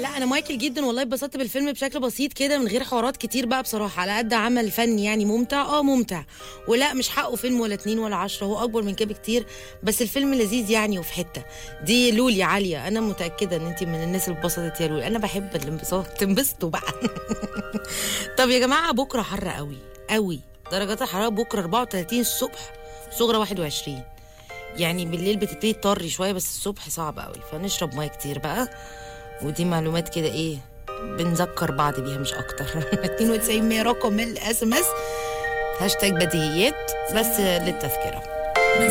لا انا مايكل جدا والله اتبسطت بالفيلم بشكل بسيط كده من غير حوارات كتير بقى بصراحه على قد عمل فني يعني ممتع اه ممتع ولا مش حقه فيلم ولا اتنين ولا عشرة هو اكبر من كده بكتير بس الفيلم لذيذ يعني وفي حته دي لولي عاليه انا متاكده ان انت من الناس اللي اتبسطت يا لولي انا بحب الانبساط تنبسطوا بقى طب يا جماعه بكره حر قوي قوي درجات الحراره بكره 34 الصبح صغرى 21 يعني بالليل بتبتدي تطري شويه بس الصبح صعب قوي فنشرب ميه كتير بقى ودي معلومات كده ايه بنذكر بعض بيها مش اكتر 92 رقم الاس ام اس هاشتاج بديهيات بس للتذكره